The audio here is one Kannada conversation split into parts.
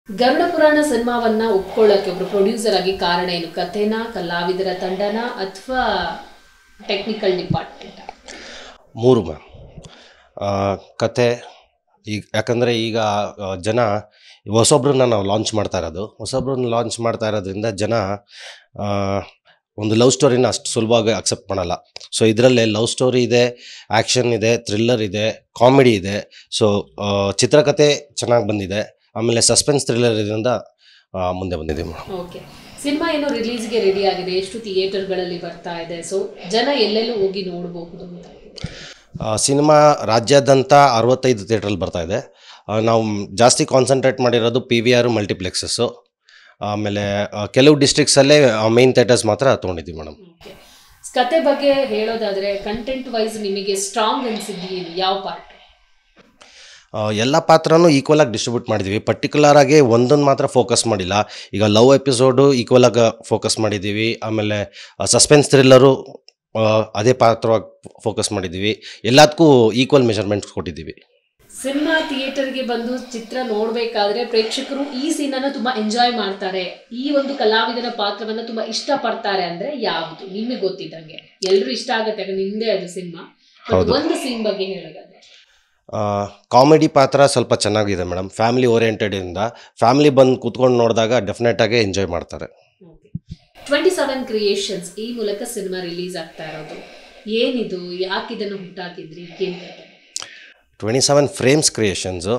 ಗರುಡ ಪುರಾಣ ಸಿನಿಮಾವನ್ನ ಒಪ್ಕೊಳ್ಳೋಕೆ ಒಬ್ರು ಪ್ರೊಡ್ಯೂಸರ್ ಆಗಿ ಕಾರಣ ಏನು ಕಥೆನ ಕಲಾವಿದರ ತಂಡನ ಅಥವಾ ಟೆಕ್ನಿಕಲ್ ಡಿಪಾರ್ಟ್ಮೆಂಟ್ ಮೂರು ಮ್ಯಾಮ್ ಕತೆ ಈಗ ಯಾಕಂದರೆ ಈಗ ಆ, ಜನ ಹೊಸೊಬ್ರನ್ನ ನಾವು ಲಾಂಚ್ ಮಾಡ್ತಾ ಇರೋದು ಹೊಸೊಬ್ರನ್ನ ಲಾಂಚ್ ಮಾಡ್ತಾ ಇರೋದ್ರಿಂದ ಜನ ಆ, ಒಂದು ಲವ್ ಸ್ಟೋರಿನ ಅಷ್ಟು ಸುಲಭವಾಗಿ ಅಕ್ಸೆಪ್ಟ್ ಮಾಡಲ್ಲ ಸೊ ಇದರಲ್ಲೇ ಲವ್ ಸ್ಟೋರಿ ಇದೆ ಆ್ಯಕ್ಷನ್ ಇದೆ ಥ್ರಿಲ್ಲರ್ ಇದೆ ಕಾಮಿಡಿ ಇದೆ ಸೊ ಚಿತ್ರಕಥೆ ಚೆನ್ನಾಗಿ ಬಂದಿದೆ ಆಮೇಲೆ ಸಸ್ಪೆನ್ಸ್ ಥ್ರಿಲ್ಲರ್ ಇದರಿಂದ ಆ, ಮುಂದೆ ಬಂದಿದ್ದೀವಿ ಮೇಡಮ್ ಓಕೆ ಸಿನಿಮಾ ಏನೋ ರಿಲೀಸ್ಗೆ ರೆಡಿ ಆಗಿದೆ ಎಷ್ಟು ಥಿಯೇಟರ್ಗಳಲ್ಲಿ ಬರ್ತಾ ಇದೆ ಸೊ ಜನ ಎಲ್ಲೆಲ್ಲೂ ಹೋಗಿ ನೋಡಬಹುದು ಅಂತ ಸಿನಿಮಾ ರಾಜ್ಯಾದ್ಯಂತ ಅರವತ್ತೈದು ಥಿಯೇಟ್ರಲ್ಲಿ ಬರ್ತಾ ಇದೆ ಆ, ನಾವು ಜಾಸ್ತಿ ಕಾನ್ಸಂಟ್ರೇಟ್ ಮಾಡಿರೋದು ಪಿ ವಿ ಆರ್ ಮಲ್ಟಿಪ್ಲೆಕ್ಸಸ್ಸು ಆಮೇಲೆ ಆ, ಕೆಲವು ಡಿಸ್ಟ್ರಿಕ್ಸಲ್ಲೇ ಮೈನ್ ಥಿಯೇಟರ್ಸ್ ಮಾತ್ರ ತೊಗೊಂಡಿದ್ದೀವಿ ಮೇಡಮ್ ಓಕೆ ಕತೆ ಬಗ್ಗೆ ಹೇಳೋದಾದ್ರೆ ಕಂಟೆಂಟ್ ವೈಸ್ ನಿಮಗೆ ಸ್ಟ್ರಾಂಗ್ ಅನ್ಸಿದ್ದು ಏನು ಯಾವ ಪಾರ್ಟ್ ಎಲ್ಲ ಪಾತ್ರನೂ ಈಕ್ವಲಾಗಿ ಡಿಸ್ಟ್ರಿಬ್ಯೂಟ್ ಮಾಡಿದ್ದೀವಿ ಪರ್ಟಿಕ್ಯುಲರ್ ಆಗಿ ಒಂದೊಂದು ಮಾತ್ರ ಫೋಕಸ್ ಮಾಡಿಲ್ಲ ಈಗ ಲವ್ ಎಪಿಸೋಡು ಈಕ್ವಲಾಗಿ ಫೋಕಸ್ ಮಾಡಿದ್ದೀವಿ ಆಮೇಲೆ ಸಸ್ಪೆನ್ಸ್ ಥ್ರಿಲ್ಲರು ಅದೇ ಪಾತ್ರವಾಗಿ ಫೋಕಸ್ ಮಾಡಿದ್ದೀವಿ ಎಲ್ಲದಕ್ಕೂ ಈಕ್ವಲ್ ಮೆಷರ್ಮೆಂಟ್ಸ್ ಕೊಟ್ಟಿದ್ದೀವಿ ಸಿನಿಮಾ ಥಿಯೇಟರ್ಗೆ ಬಂದು ಚಿತ್ರ ನೋಡ್ಬೇಕಾದ್ರೆ ಪ್ರೇಕ್ಷಕರು ಈ ಸೀನನ್ನ ತುಂಬಾ ಎಂಜಾಯ್ ಮಾಡ್ತಾರೆ ಈ ಒಂದು ಕಲಾವಿದನ ಪಾತ್ರವನ್ನ ತುಂಬಾ ಇಷ್ಟಪಡ್ತಾರೆ ಅಂದ್ರೆ ಯಾವುದು ನಿಮಗೆ ಗೊತ್ತಿದ್ದಂಗೆ ಎಲ್ರು ಇಷ್ಟ ಆಗತ್ತೆ ಯಾಕಂದ್ರೆ ನಿಮ್ದೇ ಅದು ಸಿನಿಮಾ ಹೌದು. ಒಂದು ಸೀನ್ ಬಗ್ಗೆ ಹೇಳೋದಾದ್ರೆ ಕಾಮಿಡಿ ಪಾತ್ರ ಸ್ವಲ್ಪ ಚೆನ್ನಾಗಿದೆ ಮೇಡಮ್ ಫ್ಯಾಮಿಲಿ ಓರಿಯೆಂಟೆಡಿಂದ ಫ್ಯಾಮಿಲಿ ಬಂದು ಕೂತ್ಕೊಂಡು ನೋಡಿದಾಗ ಡೆಫಿನೆಟಾಗಿ ಎಂಜಾಯ್ ಮಾಡ್ತಾರೆ ಟ್ವೆಂಟಿ ಸೆವೆನ್ ಕ್ರಿಯೇಷನ್ಸ್ ಈ ಮೂಲಕ ಸಿನಿಮಾ ರಿಲೀಸ್ ಆಗ್ತಾ ಇರೋದು ಏನಿದು ಯಾಕೆ ಇದನ್ನು ಹುಟ್ಟಾಕಿದ್ರಿ ಏನ್ ಕಥೆ? ಟ್ವೆಂಟಿ ಸೆವೆನ್ ಫ್ರೇಮ್ಸ್ ಕ್ರಿಯೇಷನ್ಸು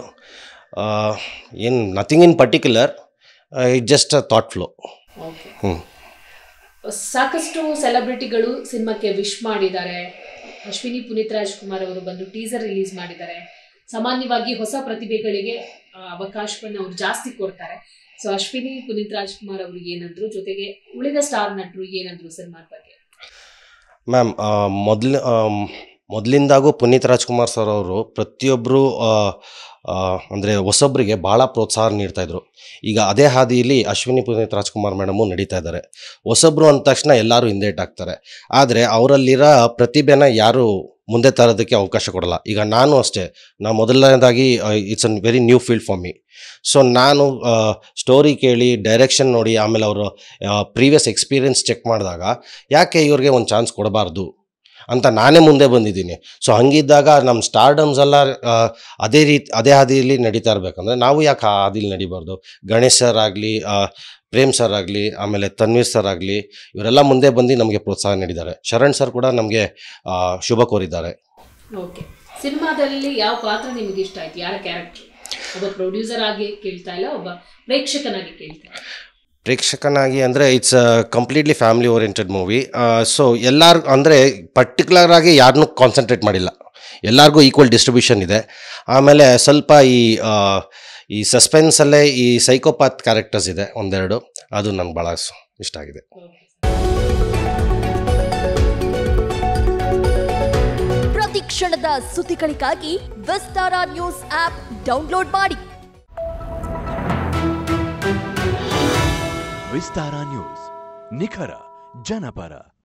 ಏನು nothing in particular it just a thought flow Okay. ಹ್ಞೂ ಸಾಕಷ್ಟು ಸೆಲೆಬ್ರಿಟಿಗಳು ಸಿನಿಮಾಕ್ಕೆ ವಿಶ್ ಮಾಡಿದ್ದಾರೆ ಅಶ್ವಿನಿ ಪುನೀತ್ ರಾಜ್ಕುಮಾರ್ ಅವರು ಬಂದು ಟೀಸರ್ ರಿಲೀಸ್ ಮಾಡಿದ್ದಾರೆ ಸಾಮಾನ್ಯವಾಗಿ ಹೊಸ ಪ್ರತಿಭೆಗಳಿಗೆ ಆ, ಅವಕಾಶವನ್ನು ಅವ್ರು ಜಾಸ್ತಿ ಕೊಡ್ತಾರೆ ಸೊ ಅಶ್ವಿನಿ ಪುನೀತ್ ರಾಜ್ಕುಮಾರ್ ಅವರು ಏನಂದ್ರು ಜೊತೆಗೆ ಉಳಿದ ಸ್ಟಾರ್ ನಟರು ಏನಂದ್ರು ಸಿನಿಮಾದ ಬಗ್ಗೆ ಮ್ಯಾಮ್ ಮೊದಲು ಮೊದಲಿಂದಾಗೂ ಪುನೀತ್ ರಾಜ್ಕುಮಾರ್ ಸರ್ ಅವರು ಪ್ರತಿಯೊಬ್ಬರು ಅಂದರೆ ಹೊಸೊಬ್ಬರಿಗೆ ಭಾಳ ಪ್ರೋತ್ಸಾಹ ನೀಡ್ತಾಯಿದ್ರು ಈಗ ಅದೇ ಹಾದಿಯಲ್ಲಿ ಅಶ್ವಿನಿ ಪುನೀತ್ ರಾಜ್ಕುಮಾರ್ ಮೇಡಮು ನಡೀತಾ ಇದ್ದಾರೆ ಹೊಸೊಬ್ರು ಅಂದ ತಕ್ಷಣ ಎಲ್ಲರೂ ಹಿಂದೇಟಾಗ್ತಾರೆ ಆದರೆ ಅವರಲ್ಲಿರೋ ಪ್ರತಿಭೆನ ಯಾರು ಮುಂದೆ ತರೋದಕ್ಕೆ ಅವಕಾಶ ಕೊಡಲ್ಲ ಈಗ ನಾನು ಅಷ್ಟೇ ನಾ ಮೊದಲನೇದಾಗಿ it's an very new field for me so ನಾನು ಸ್ಟೋರಿ ಕೇಳಿ ಡೈರೆಕ್ಷನ್ ನೋಡಿ ಆಮೇಲೆ ಅವರು ಪ್ರೀವಿಯಸ್ ಎಕ್ಸ್ಪೀರಿಯನ್ಸ್ ಚೆಕ್ ಮಾಡಿದಾಗ ಯಾಕೆ ಇವ್ರಿಗೆ ಒಂದು ಚಾನ್ಸ್ ಕೊಡಬಾರ್ದು ಅಂತ ನಾನೇ ಮುಂದೆ ಬಂದಿದ್ದೀನಿ ಸೊ ಹಂಗಿದ್ದಾಗ ನಮ್ಮ ಸ್ಟಾರ್ಡಮ್ಸ್ ಎಲ್ಲ ಆ, ಅದೇ ರೀತಿ ಅದೇ ಹಾದಿಯಲ್ಲಿ ನಡೀತಾ ಇರಬೇಕಂದ್ರೆ ನಾವು ಯಾಕೆ ಆ ಹಾದಿಲಿ ನಡಿಬಾರ್ದು ಗಣೇಶ್ ಸರ್ ಆಗಲಿ ಪ್ರೇಮ್ ಸರ್ ಆಗಲಿ ಆಮೇಲೆ ತನ್ವೀರ್ ಸರ್ ಆಗಲಿ ಇವರೆಲ್ಲ ಮುಂದೆ ಬಂದು ನಮಗೆ ಪ್ರೋತ್ಸಾಹ ನೀಡಿದ್ದಾರೆ ಶರಣ್ ಸರ್ ಕೂಡ ನಮಗೆ ಶುಭ ಕೋರಿದ್ದಾರೆ ಓಕೆ ಸಿನಿಮಾದಲ್ಲಿ ಯಾವ ಪಾತ್ರ ನಿಮಗೆ ಇಷ್ಟ ಆಯ್ತು ಯಾರ ಕ್ಯಾರೆಕ್ಟರ್ ಒಬ್ಬ ಪ್ರೊಡ್ಯೂಸರ್ ಆಗಿ ಕೇಳ್ತಾ ಇಲ್ಲ ಒಬ್ಬ ಪ್ರೇಕ್ಷಕನಾಗಿ ಕೇಳ್ತಾ ಇಲ್ಲ ಪ್ರೇಕ್ಷಕನಾಗಿ ಅಂದರೆ it's completely family oriented movie so ಎಲ್ಲಾರು ಅಂದರೆ ಪರ್ಟಿಕ್ಯುಲರ್ ಆಗಿ ಯಾರನ್ನೂ ಕಾನ್ಸಂಟ್ರೇಟ್ ಮಾಡಿಲ್ಲ ಎಲ್ಲರಿಗೂ ಈಕ್ವಲ್ ಡಿಸ್ಟ್ರಿಬ್ಯೂಷನ್ ಇದೆ ಆಮೇಲೆ ಸ್ವಲ್ಪ ಈ ಆ, ಈ ಸಸ್ಪೆನ್ಸಲ್ಲೇ ಈ ಸೈಕೋಪಾತ್ ಕ್ಯಾರೆಕ್ಟರ್ಸ್ ಇದೆ ಒಂದೆರಡು ಅದು ನನಗೆ ಭಾಳ ಇಷ್ಟ ಆಗಿದೆ ಪ್ರತಿ ಕ್ಷಣದ ಸುದ್ದಿಗಳಿಗಾಗಿ ವಿಸ್ತಾರ ನ್ಯೂಸ್ ಆಪ್ ಡೌನ್ಲೋಡ್ ಮಾಡಿ ವಿಸ್ತಾರ ನ್ಯೂಸ್ ನಿಖರ ಜನಪರ